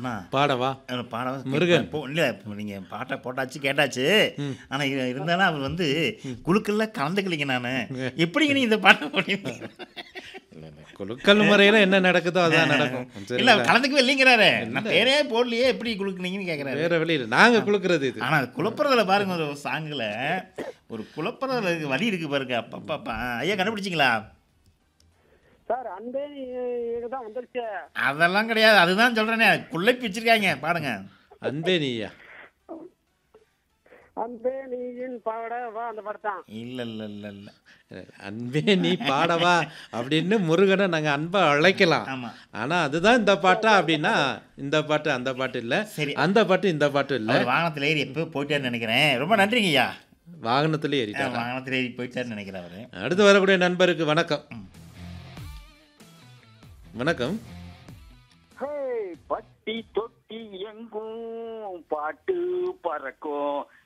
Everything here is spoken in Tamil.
அண்ணா பாடவா அவர் பாடம் முருகன். இப்போ இல்லை இப்போ நீங்கள் பாட்டை போட்டாச்சு கேட்டாச்சு ஆனால் இருந்தாலும் அவர் வந்து குழுக்கள்ல கலந்துக்கலைங்க நான் எப்படிங்க நீ இந்த பாட்டை போட்டீங்க இல்ல, இல்ல. குலுக்கல் முறையில என்ன நடக்குதோ அதான் நடக்கும் இல்லை சரிங்களா? அவர் கலந்துக்கவே இல்லைங்கிறாரு நான் பேரே போடலையே எப்படி குழுக்குனீங்கன்னு கேட்குறாரு வேற வழியில் நாங்க குலுக்குறது இது ஆனால் குழப்பறதுல பாருங்க ஒரு சாங்கில் ஒரு குழப்பறதுல இருக்கு வழி இருக்கு பாருங்க அப்பப்பா ஐயா கண்டுபிடிச்சிங்களா சார் அன்பே தான் வந்துருச்சு அதெல்லாம் கிடையாது அதுதான் சொல்றேனே குள்ளப்பி வச்சிருக்காங்க பாருங்க அன்பே நீயா அன்பே நீயின் பாட வா அந்த படம் தான் இல்ல இல்ல இல்ல இல்ல அன்பே நீ பாடவா அப்படின்னு முருகனை நாங்க அன்பா அழைக்கலாம் ஆமா ஆனா அதுதான் இந்த பாட்டா அப்படின்னா இந்த பாட்டு அந்த பாட்டு இல்ல சரி. அந்த பாட்டு இந்த பாட்டு இல்ல அவர் வாகனத்துல ஏறி எப்போ போயிட்டாருன்னு நினைக்கிறேன் ரொம்ப நன்றிங்க ஐயா வாகனத்துல ஏறிட்டாங்க வாகனத்துல ஏறி போயிட்டாருன்னு நினைக்கிறேன் அவரு அடுத்து வரக்கூடிய நண்பருக்கு வணக்கம் வணக்கம் ஹே பட்டி தொட்டி எங்கும் பாட்டு பறக்கும்